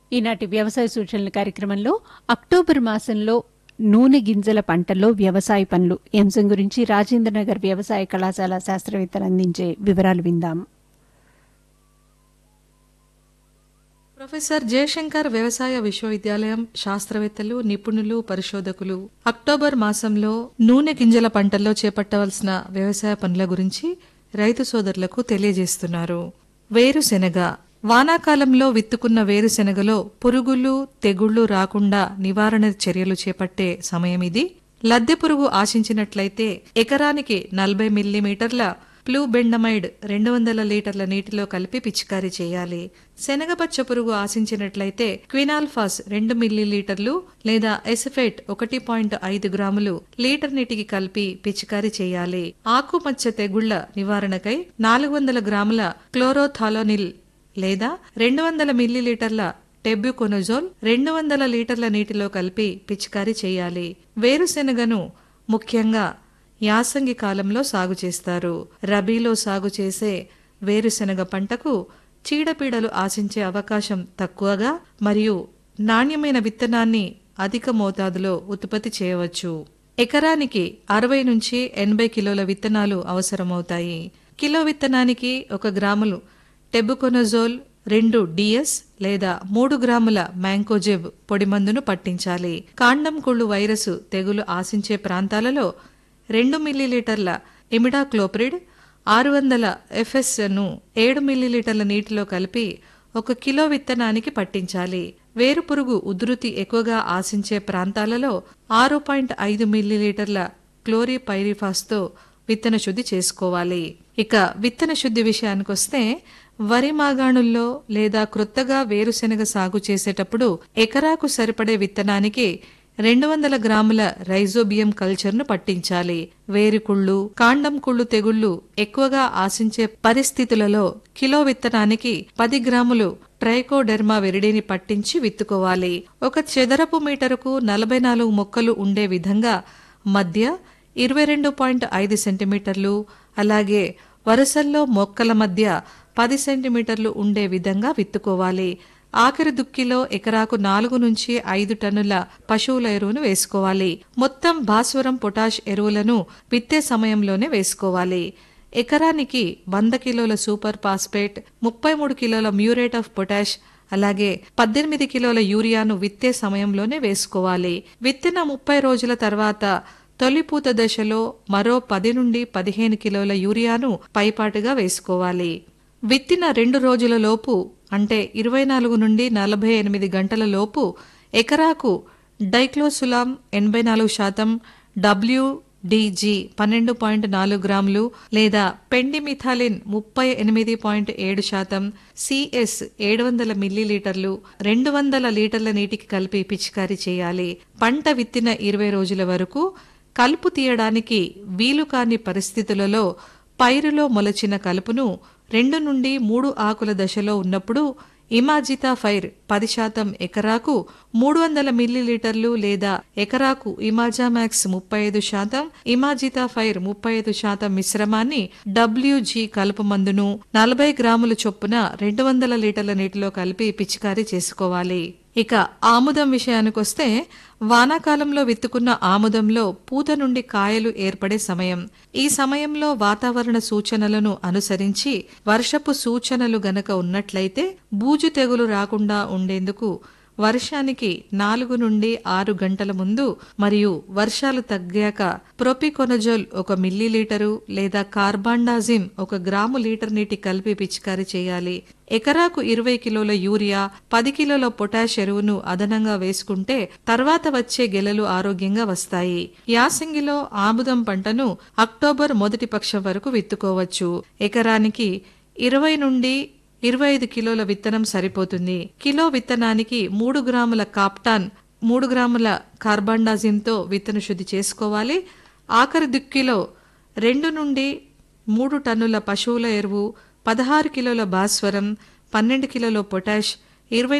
ఈనాటి వ్యవసాయ సూచనల కార్యక్రమంలో అక్టోబర్ మాసంలో నూనె గింజల పంటల్లో వ్యవసాయ పనులు ఈ అంశం గురించి రాజేంద్రనగర్ వ్యవసాయ కళాశాల శాస్త్రవేత్తలు అందించే వివరాలు విందాం ప్రొఫెసర్ జయశంకర్ వ్యవసాయ విశ్వవిద్యాలయం శాస్త్రవేత్తలు నిపుణులు పరిశోధకులు అక్టోబర్ మాసంలో నూనె గింజల పంటల్లో చేపట్టవలసిన వ్యవసాయ పనుల గురించి రైతు సోదరులకు తెలియజేస్తున్నారు వేరుశెనగ వానాకాలంలో విత్తుకున్న వేరుశెనగలో పురుగులు తెగుళ్లు రాకుండా నివారణ చర్యలు చేపట్టే సమయం ఇది లద్దె పురుగు ఆశించినట్లయితే ఎకరానికి నలభై మిల్లీమీటర్ల ప్లూబెండమైడ్ రెండు వందల లీటర్ల నీటిలో కలిపి పిచికారీ చేయాలి శనగపచ్చ పురుగు ఆశించినట్లయితే క్వినాల్ఫాస్ రెండు మిల్లీలీటర్లు లేదా ఎసిఫేట్ ఒకటి పాయింట్ ఐదు గ్రాములు లీటర్ నీటికి కలిపి పిచికారీ చేయాలి ఆకుమచ్చ తెగుళ్ల నివారణకై నాలుగు వందల గ్రాముల క్లోరోథాలోనిల్ లేదా రెండు వందల మిల్లీలీటర్ల టెబ్యుకొనజోల్ రెండు వందల లీటర్ల నీటిలో కలిపి పిచికారీ చేయాలి వేరుశెనగను ముఖ్యంగా యాసంగి కాలంలో సాగు చేస్తారు రబీలో సాగు చేసే వేరుశెనగ పంటకు చీడపీడలు ఆశించే అవకాశం తక్కువగా మరియు నాణ్యమైన విత్తనాన్ని అధిక మోతాదులో ఉత్పత్తి చేయవచ్చు ఎకరానికి అరవై నుంచి ఎనభై కిలోల విత్తనాలు అవసరమవుతాయి కిలో విత్తనానికి ఒక గ్రాములు టెబుకొనజోల్ రెండు డిఎస్ లేదా మూడు గ్రాముల మ్యాంకోజెబ్ పొడిమందును పట్టించాలి కాండం కుళ్ళు వైరస్ తెగులు ఆశించే ప్రాంతాలలో రెండు మిల్లీలీటర్ల ఇమిడాక్లోప్రిడ్ ఆరు వందల ఎఫ్ఎస్ను ఏడు మిల్లీలీటర్ల నీటిలో కలిపి ఒక కిలో విత్తనానికి పట్టించాలి వేరుపురుగు ఉధృతి ఎక్కువగా ఆశించే ప్రాంతాలలో ఆరు పాయింట్ ఐదు మిల్లీలీటర్ల క్లోరిపైరిఫాస్తో విత్తన శుద్ధి చేసుకోవాలి ఇక విత్తన శుద్ధి విషయానికొస్తే వరి మాగాణుల్లో లేదా క్రొత్తగా వేరుశెనగ సాగు చేసేటప్పుడు ఎకరాకు సరిపడే విత్తనానికి రెండు వందల గ్రాముల రైజోబియం కల్చర్ను పట్టించాలి వేరుకుళ్ళు కాండం కుళ్ళు తెగుళ్లు ఎక్కువగా ఆశించే పరిస్థితులలో కిలో విత్తనానికి పది గ్రాములు ట్రైకోడెర్మా వెరిడిని పట్టించి విత్తుకోవాలి ఒక చదరపు మీటరుకు నలభై నాలుగు మొక్కలు ఉండే విధంగా మధ్య ఇరవై రెండు పాయింట్ ఐదు సెంటీమీటర్లు అలాగే వరుసల్లో మొక్కల మధ్య పది సెంటీమీటర్లు ఉండే విధంగా విత్తుకోవాలి ఆఖరి దుక్కిలో ఎకరాకు నాలుగు నుంచి ఐదు టన్నుల పశువుల ఎరువును వేసుకోవాలి మొత్తం భాస్వరం పొటాష్ ఎరువులను విత్తే సమయంలోనే వేసుకోవాలి ఎకరానికి వంద కిలోల సూపర్ ఫాస్ఫేట్ ముప్పై మూడు కిలోల మ్యూరేట్ ఆఫ్ పొటాష్ అలాగే పద్దెనిమిది కిలోల యూరియాను విత్తే సమయంలోనే వేసుకోవాలి విత్తిన ముప్పై రోజుల తర్వాత తొలిపూత దశలో మరో పది నుండి పదిహేను కిలోల యూరియాను పైపాటుగా వేసుకోవాలి విత్తిన రెండు రోజుల లోపు అంటే ఇరవై నాలుగు నుండి నలభై ఎనిమిది గంటల లోపు ఎకరాకు డైక్లోసులాం ఎనభై నాలుగు శాతం డబ్ల్యూడిజి పన్నెండు పాయింట్ నాలుగు గ్రాములు లేదా పెండిమిథాలిన్ ముప్పై ఎనిమిది పాయింట్ ఏడు శాతం సిఎస్ ఏడు వందల మిల్లీలీటర్లు రెండు వందల లీటర్ల నీటికి కలిపి పిచికారీ చేయాలి పంట విత్తిన ఇరవై రోజుల వరకు కలుపు తీయడానికి వీలు కాని పరిస్థితులలో పైరులో మొలచిన కలుపును రెండు నుండి మూడు ఆకుల దశలో ఉన్నప్పుడు ఇమాజితా ఫైర్ పది శాతం ఎకరాకు మూడు వందల మిల్లీలీటర్లు లేదా ఎకరాకు ఇమాజామాక్స్ ముప్పై ఐదు శాతం ఇమాజితా ఫైర్ ముప్పై ఐదు శాతం మిశ్రమాన్ని డబ్ల్యూజీ కలుపు మందును నలభై గ్రాముల చొప్పున రెండు వందల లీటర్ల నీటిలో కలిపి పిచికారీ చేసుకోవాలి ఇక ఆముదం విషయానికొస్తే వానాకాలంలో విత్తుకున్న ఆముదంలో పూత నుండి కాయలు ఏర్పడే సమయం ఈ సమయంలో వాతావరణ సూచనలను అనుసరించి వర్షపు సూచనలు గనక ఉన్నట్లయితే బూజు తెగులు రాకుండా ఉండేందుకు వర్షానికి నాలుగు నుండి ఆరు గంటల ముందు మరియు వర్షాలు తగ్గాక ప్రొపికొనజోల్ ఒక మిల్లీలీటరు లేదా కార్బాండాజిమ్ ఒక గ్రాము లీటర్ నీటి కలిపి పిచికారీ చేయాలి ఎకరాకు ఇరవై కిలోల యూరియా పది కిలోల పొటాష్ ఎరువును అదనంగా వేసుకుంటే తర్వాత వచ్చే గెలలు ఆరోగ్యంగా వస్తాయి యాసంగిలో ఆముదం పంటను అక్టోబర్ మొదటి పక్షం వరకు విత్తుకోవచ్చు ఎకరానికి ఇరవై నుండి ఇరవై ఐదు కిలోల విత్తనం సరిపోతుంది కిలో విత్తనానికి మూడు గ్రాముల కాప్టాన్ మూడు గ్రాముల కార్బాండాజిమ్తో విత్తన శుద్ధి చేసుకోవాలి ఆఖరి దుక్కిలో రెండు నుండి మూడు టన్నుల పశువుల ఎరువు పదహారు కిలోల భాస్వరం పన్నెండు కిలోల పొటాష్ ఇరవై